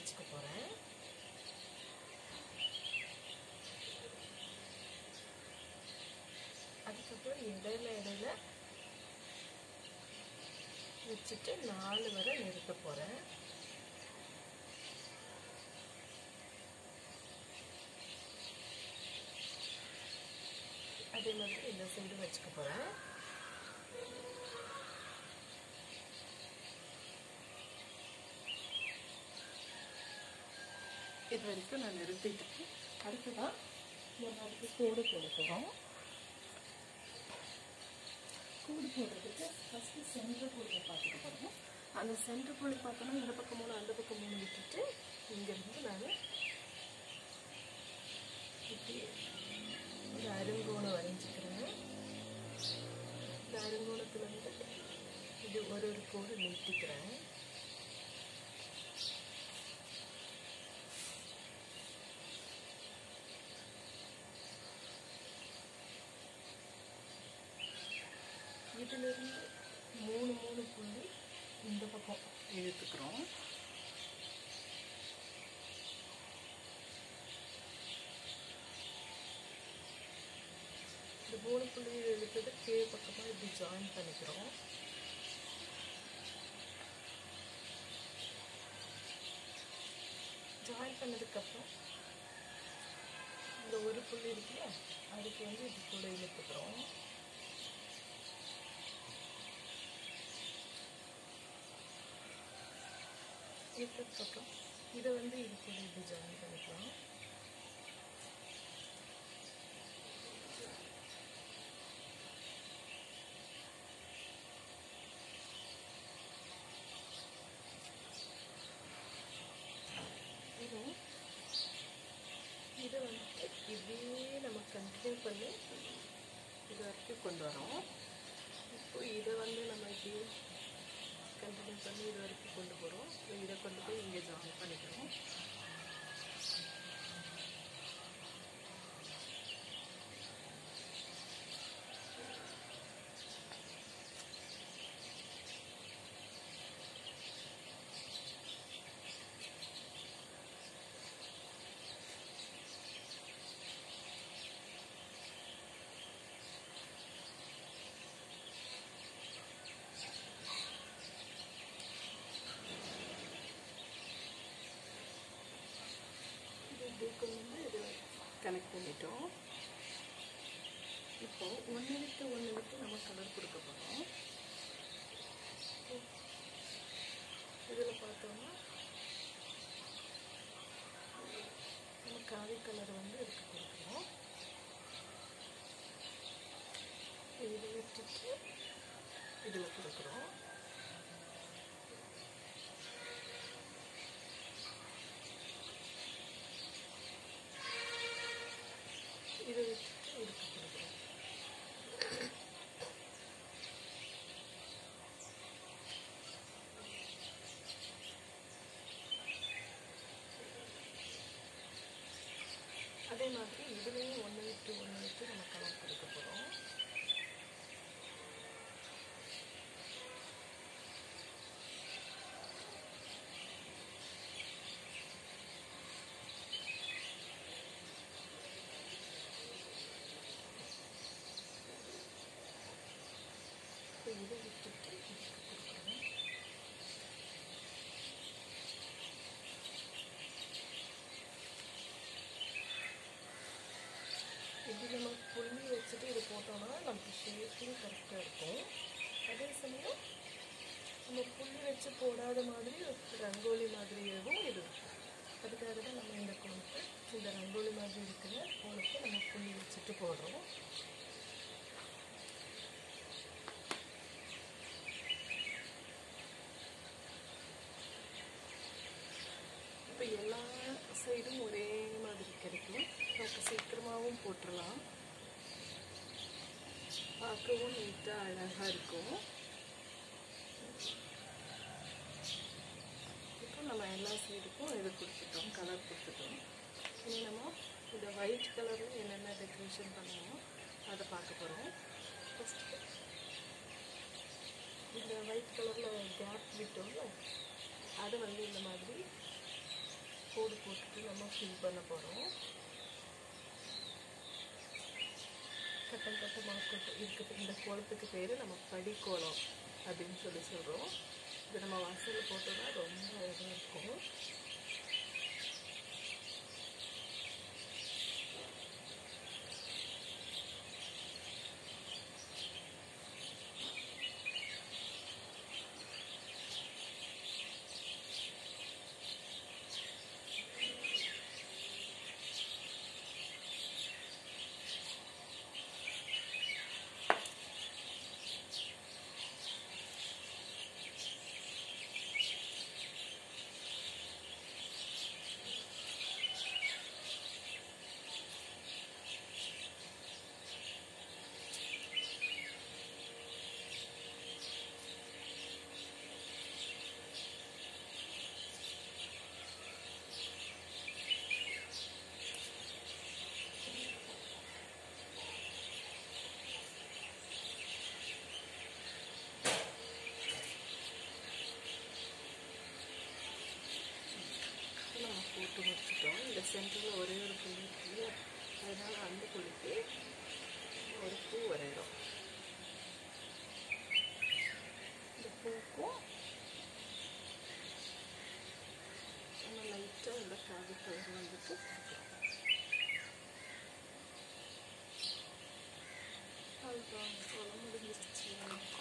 வச்சுக்க போகிறேன் அதுக்கப்புறம் இடையில இடையில வச்சுட்டு நாலு வரை நிறுத்த போகிறேன் அதே மாதிரி இந்த சைடு வச்சுக்க போகிறேன் இது வரைக்கும் நான் நிறுத்திட்டேன் அடுத்ததான் ஒரு நாளைக்கு கோடு போட போகிறோம் கோடு போடுறதுக்கு ஃபஸ்ட்டு சென்டர் கோடு பார்த்துக்க போகிறோம் அந்த சென்டர் கோடு பார்த்தோன்னா இந்த பக்கம் மூணு அந்த பக்கம் மூணு விட்டுட்டு இங்கேருந்து நான் இப்படி ஒரு அருங்கோணம் வரைஞ்சிக்கிறேன் இந்த அருங்கோணத்தில் வந்து இது ஒரு ஒரு கோடு நீட்டிக்கிறேன் இதிலிருந்து மூணு மூணு புள்ளி இந்த பக்கம் இழுத்துக்கிறோம் இந்த மூணு புள்ளி இழுத்தது கீழ் பக்கமாக இப்படி ஜாயின் பண்ணிக்கிறோம் ஜாயின் பண்ணதுக்கப்புறம் இந்த ஒரு புள்ளி இருக்குல்ல அதுக்கு வந்து இது கூட இழுத்துக்கிறோம் இழுத்ததுக்கப்புறம் இதை வந்து இது கூட இப்படி ஜாயின் பண்ணிக்கலாம் இது இதை வந்துட்டு இப்படியே நம்ம கண்டினியூ பண்ணி இது வரைக்கும் கொண்டு வரோம் இப்போ இதை வந்து நம்ம இப்படியே கண்டினியூ பண்ணி இது வரைக்கும் கொண்டு போகிறோம் இதை கொண்டு போய் இங்கே ஜாயின் பண்ணிக்கிறோம் இது இப்படி கொண்டு வந்து இது கனெக்ட் பண்ணிட்டோம் இப்போ ஒன்று விட்டு ஒன்று விட்டு நம்ம கலர் கொடுக்க போகிறோம் இதில் பார்த்தோம்னா நம்ம காவி கலர் வந்து இதுக்கு கொடுக்குறோம் இது விட்டுட்டு இதில் கொடுக்குறோம் இதை விட்டுட்டு இதுக்கு கொடுக்குறோம் அதே மாதிரி இதுலேயும் ஒன்று விட்டு ஒன்று விட்டு நம்ம கலர் கொடுக்க போகிறோம் இப்போ இதை விட்டுட்டு இதுக்கு கொடுக்கணும் இப்படி நம்ம புள்ளி வச்சுட்டு இது போட்டோம்னா நமக்கு ஷேப்பிங் கரெக்டாக இருக்கும் அதே சமயம் நம்ம புள்ளி வச்சு போடாத மாதிரி ஒரு ரங்கோலி மாதிரியாகவும் இது இருக்கும் அதுக்காக தான் நம்ம இந்த கோலத்தை இந்த ரங்கோலி மாதிரி இருக்கிற கோலத்தை நம்ம புள்ளி வச்சுட்டு போடுறோம் இப்போ எல்லா சைடும் ஒரே மாதிரி கிடைக்கும் நமக்கு சீக்கிரமாகவும் போட்டுடலாம் பார்க்கவும் நீட்டாக அழகாக இருக்கும் இப்போ நம்ம எல்லா சைடுக்கும் இது கொடுத்துட்டோம் கலர் கொடுத்துட்டோம் இனி நம்ம இந்த ஒயிட் கலரில் என்னென்ன டெக்கரேஷன் பண்ணணுமோ அதை பார்க்க போகிறோம் ஃபஸ்ட்டு இந்த ஒயிட் கலரில் கேப் விட்டோம்ல அதை வந்து இந்த மாதிரி கோடு போட்டுட்டு நம்ம ஃபில் பண்ண போகிறோம் கட்டம் கட்டமாக கொட்டு இருக்குது இந்த கோலத்துக்கு பேர் நம்ம படிக்கோலம் அப்படின்னு சொல்லி சொல்கிறோம் இது நம்ம வாசலில் போட்டோம்னா ரொம்ப இதாக இருக்கும் நம்ம போட்டு முடிச்சிட்டோம் இந்த சென்டரில் ஒரே ஒரு புள்ளி இருக்கு இல்லையா அதனால அந்த புள்ளிக்கு ஒரு பூ வரைகிறோம் இந்த பூக்கும் நம்ம லைட்டாக இந்த காவி கலர் வந்துட்டு கொடுக்கலாம் அவ்வளோதான் கோலம் முடிஞ்சிருச்சு